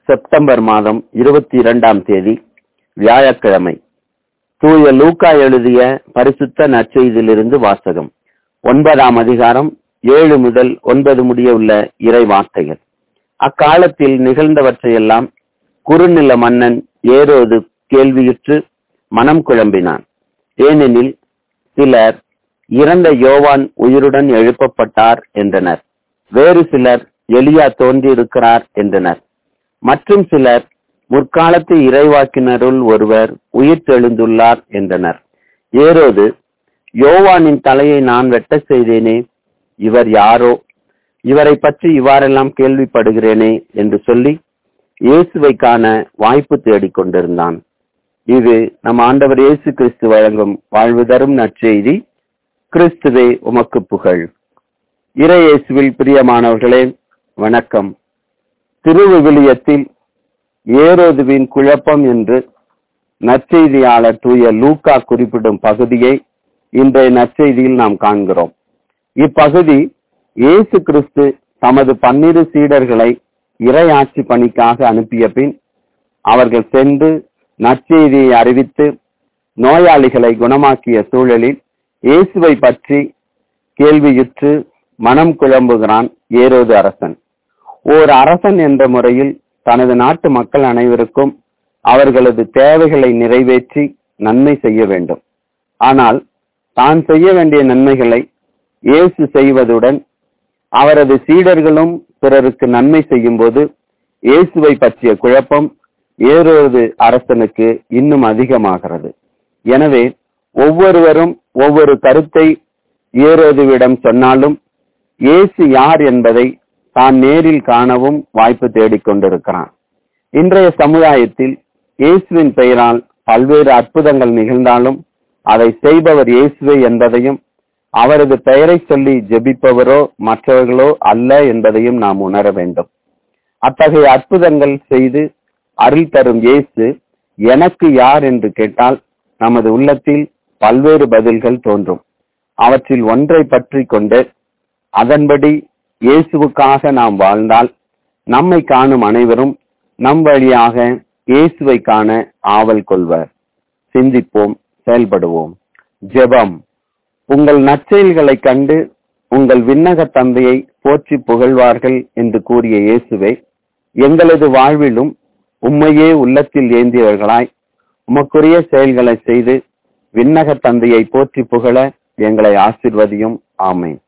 September மாதம் இருபத்தி இரண்டாம் தேதி வியாழக்கிழமை தூய லூக்கா எழுதிய பரிசுத்த நற்செய்தியிலிருந்து வாசகம் ஒன்பதாம் அதிகாரம் ஏழு முதல் ஒன்பது முடிய உள்ள இறை வார்த்தைகள் அக்காலத்தில் நிகழ்ந்தவற்றையெல்லாம் குறுநில மன்னன் ஏரோது கேள்வியுற்று மனம் குழம்பினான் ஏனெனில் சிலர் இறந்த யோவான் உயிருடன் எழுப்பப்பட்டார் என்றனர் வேறு சிலர் எலியா தோன்றியிருக்கிறார் என்றனர் மற்றும் சிலர் முற்காலத்து இறைவாக்கினருள் ஒருவர் உயிர் தெழுந்துள்ளார் என்றனர் ஏரோது யோவானின் தலையை நான் வெட்ட செய்தேனே இவர் யாரோ இவரை பற்றி இவ்வாறெல்லாம் கேள்விப்படுகிறேனே என்று சொல்லி இயேசுவை காண வாய்ப்பு தேடிக் கொண்டிருந்தான் இது நம் ஆண்டவர் இயேசு கிறிஸ்து வழங்கும் வாழ்வு தரும் நற்செய்தி கிறிஸ்துவே உமக்கு புகழ் இறை இயேசுவில் பிரியமானவர்களே வணக்கம் திருவிவிலியத்தில் ஏரோதுவின் குழப்பம் என்று நற்செய்தியாளர் தூய லூக்கா குறிப்பிடும் பகுதியை இன்றைய நற்செய்தியில் நாம் காண்கிறோம் இப்பகுதி இயேசு கிறிஸ்து தமது பன்னிரு சீடர்களை இறையாட்சி பணிக்காக அனுப்பிய பின் அவர்கள் சென்று நற்செய்தியை அறிவித்து நோயாளிகளை குணமாக்கிய சூழலில் இயேசுவை பற்றி கேள்வியுற்று மனம் குழம்புகிறான் ஏரோது அரசன் ஓர் அரசன் என்ற முறையில் தனது நாட்டு மக்கள் அனைவருக்கும் அவர்களது தேவைகளை நிறைவேற்றி நன்மை செய்ய வேண்டும் ஆனால் தான் செய்ய வேண்டிய நன்மைகளை இயேசு செய்வதுடன் அவரது சீடர்களும் பிறருக்கு நன்மை செய்யும் போது இயேசுவை பற்றிய குழப்பம் ஏரோது அரசனுக்கு இன்னும் அதிகமாகிறது எனவே ஒவ்வொருவரும் ஒவ்வொரு கருத்தை ஏரோதுவிடம் சொன்னாலும் இயேசு யார் என்பதை தான் நேரில் காணவும் வாய்ப்பு தேடிக்கொண்டிருக்கிறான் இன்றைய சமுதாயத்தில் இயேசுவின் பெயரால் பல்வேறு அற்புதங்கள் நிகழ்ந்தாலும் அதை செய்பவர் இயேசுவே என்பதையும் அவரது பெயரை சொல்லி ஜெபிப்பவரோ மற்றவர்களோ அல்ல என்பதையும் நாம் உணர வேண்டும் அத்தகைய அற்புதங்கள் செய்து அருள் தரும் இயேசு எனக்கு யார் என்று கேட்டால் நமது உள்ளத்தில் பல்வேறு பதில்கள் தோன்றும் அவற்றில் ஒன்றை பற்றி கொண்டு அதன்படி இயேசுவுக்காக நாம் வாழ்ந்தால் நம்மை காணும் அனைவரும் நம் வழியாக இயேசுவை காண ஆவல் கொள்வர் சிந்திப்போம் செயல்படுவோம் ஜெபம் உங்கள் நற்செயல்களை கண்டு உங்கள் விண்ணக தந்தையை போற்றி புகழ்வார்கள் என்று கூறிய இயேசுவை எங்களது வாழ்விலும் உம்மையே உள்ளத்தில் ஏந்தியவர்களாய் உமக்குரிய செயல்களை செய்து விண்ணக தந்தையை போற்றி புகழ எங்களை ஆசிர்வதியும் ஆமை